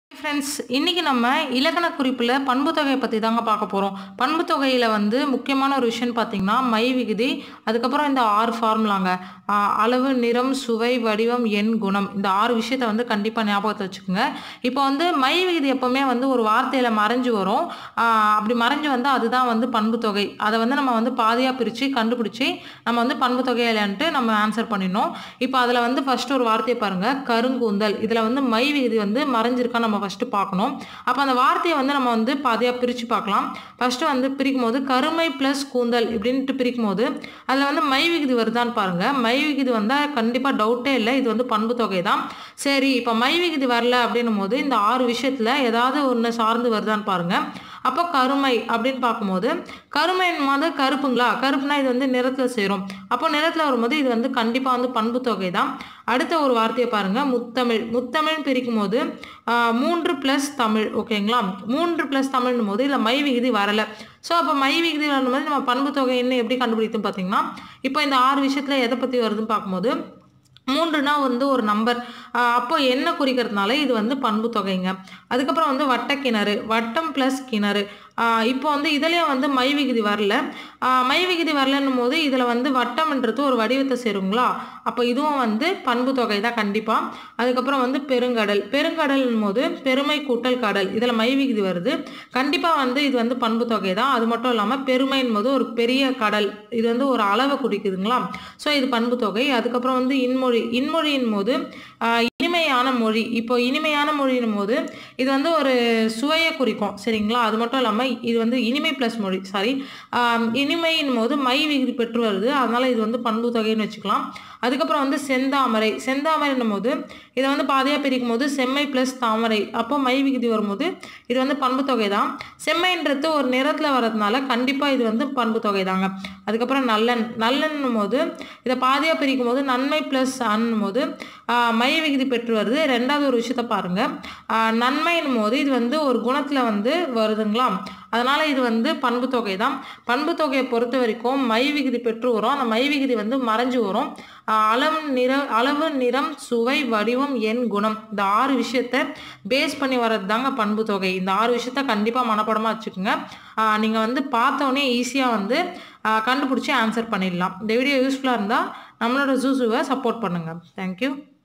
friends இன்றைக்கி நம்ம இலக்கண குறிப்பில் பண்புத்தொகையை பற்றி தாங்க பார்க்க போகிறோம் பண்புத்தொகையில் வந்து முக்கியமான ஒரு விஷயம் பார்த்தீங்கன்னா மை விகுதி அதுக்கப்புறம் இந்த ஆறு ஃபார்முலாங்க ஆஹ் அளவு நிறம் சுவை வடிவம் எண் குணம் இந்த ஆறு விஷயத்தை வந்து கண்டிப்பாக ஞாபகத்தை வச்சுக்கோங்க இப்போ வந்து மை விகுதி எப்போவுமே வந்து ஒரு வார்த்தையில் மறைஞ்சு வரும் ஆஹ் அப்படி மறைஞ்சு வந்து அதுதான் வந்து பண்புத்தொகை அதை வந்து நம்ம வந்து பாதியாக பிரித்து கண்டுபிடிச்சி நம்ம வந்து பண்புத்தொகை இல்லைன்ட்டு நம்ம ஆன்சர் பண்ணிடணும் இப்போ அதில் வந்து ஃபர்ஸ்ட் ஒரு வார்த்தையை பாருங்கள் கருங்கூந்தல் இதில் வந்து மை விகுதி வந்து மறைஞ்சிருக்கா நம்ம ஃபஸ்ட்டு பார்க்கணும் அப்போ அந்த வார்த்தையை வந்து நம்ம வந்து பாதியாக பிரித்து பார்க்கலாம் ஃபஸ்ட்டு வந்து பிரிக்கும் போது கருமை ப்ளஸ் கூந்தல் இப்படின்ட்டு பிரிக்கும் போது அதில் வந்து மை விகுதி வருதான்னு பாருங்கள் மை விகுதி வந்தால் கண்டிப்பாக டவுட்டே இல்லை இது வந்து பண்பு தொகை தான் சரி இப்போ மை விகுதி வரல அப்படின்னும் போது இந்த ஆறு விஷயத்தில் ஏதாவது ஒன்று சார்ந்து வருதான்னு பாருங்கள் அப்போ கருமை அப்படின்னு பார்க்கும்போது கருமை மாதிரி கருப்புங்களா கருப்புனா இது வந்து நிறத்தில் சேரும் அப்போ நிறத்தில் வரும்போது இது வந்து கண்டிப்பாக வந்து பண்பு தொகை தான் அடுத்த ஒரு வார்த்தையை பாருங்கள் முத்தமிழ் முத்தமிழ் பிரிக்கும் போது ஆஹ், மூன்று ப்ளஸ் தமிழ் ஓகேங்களா மூன்று ப்ளஸ் தமிழ்னும் போது இதில் மை விகுதி வரலை ஸோ அப்போ மை விகுதி வரும்போது நம்ம பண்பு தொகை என்ன எப்படி கண்டுபிடிக்கும் பார்த்தீங்கன்னா இப்போ இந்த ஆறு விஷயத்தில் எதை பற்றி வருதுன்னு பார்க்கும்போது மூன்றுனா வந்து ஒரு நம்பர் அப்போ என்ன குறிக்கிறதுனால இது வந்து பண்பு தொகைங்க அதுக்கப்புறம் வந்து வட்டக்கிணறு வட்டம் ப்ளஸ் கிணறு ஆஹ் இப்போ வந்து இதுலேயும் வந்து மை விகுதி வரல ஆஹ் மை விகுதி வரலன்னும் போது இதில் வந்து வட்டம்ன்றது ஒரு வடிவத்தை சேருங்களா அப்போ இதுவும் வந்து பண்பு தொகை தான் கண்டிப்பாக அதுக்கப்புறம் வந்து பெருங்கடல் பெருங்கடல்னும் போது பெருமை கூட்டல் கடல் இதில் மை விகுதி வருது கண்டிப்பாக வந்து இது வந்து பண்பு தொகை தான் அது மட்டும் இல்லாமல் பெருமைன் போது ஒரு பெரிய கடல் இது வந்து ஒரு அளவை குறிக்குதுங்களா ஸோ இது பண்பு தொகை அதுக்கப்புறம் வந்து இன்மொழி இன்மொழியின் போது ஆஹ் இனிமையான மொழி இப்போ இனிமையான மொழியின் போது இது வந்து ஒரு சுவையை குறிக்கும் சரிங்களா அது மட்டும் இல்லாமல் இது வந்து இனிமை ப்ளஸ் மொழி சாரி இனிமையின் போது மை விகுதி பெற்று வருது அதனால் இது வந்து பண்பு தொகைன்னு வச்சுக்கலாம் அதுக்கப்புறம் வந்து செந்தாமரை செந்தாமரைன்னும் போது இதை வந்து பாதியாக பிரிக்கும் போது செம்மை ப்ளஸ் தாமரை அப்போ மை விகுதி வரும்போது இது வந்து பண்பு தொகை தான் செம்மைன்றது ஒரு நிறத்தில் வர்றதுனால கண்டிப்பாக இது வந்து பண்பு தொகை தாங்க அதுக்கப்புறம் நல்லன் நல்லன்னும் போது இதை பாதியாக பிரிக்கும் போது நன்மை ப்ளஸ் அன்னும் போது ஆஹ், மை விகுதி பெற்று வருது ரெண்டாவது ஒரு விஷயத்த பாருங்கள் நன்மைன்னும் போது இது வந்து ஒரு குணத்தில் வந்து வருதுங்களா அதனால் இது வந்து பண்பு தொகை தான் பண்பு தொகையை பொறுத்த வரைக்கும் மை விகுதி பெற்று வரும் அந்த மை விகுதி வந்து மறைஞ்சு வரும் ஆஹ் அளவு நிற அளவு நிறம் சுவை வடிவம் எண் குணம் இந்த ஆறு விஷயத்த பேஸ் பண்ணி வர்றது தாங்க பண்பு தொகை இந்த ஆறு விஷயத்த கண்டிப்பாக மனப்படமாக வச்சுக்கோங்க நீங்கள் வந்து பார்த்தோன்னே ஈஸியாக வந்து ஆஹ் கண்டுபிடிச்சி ஆன்சர் பண்ணிடலாம் இந்த வீடியோ யூஸ்ஃபுல்லாக இருந்தால் நம்மளோட ஜூசுவை சப்போர்ட் பண்ணுங்கள் தேங்க்யூ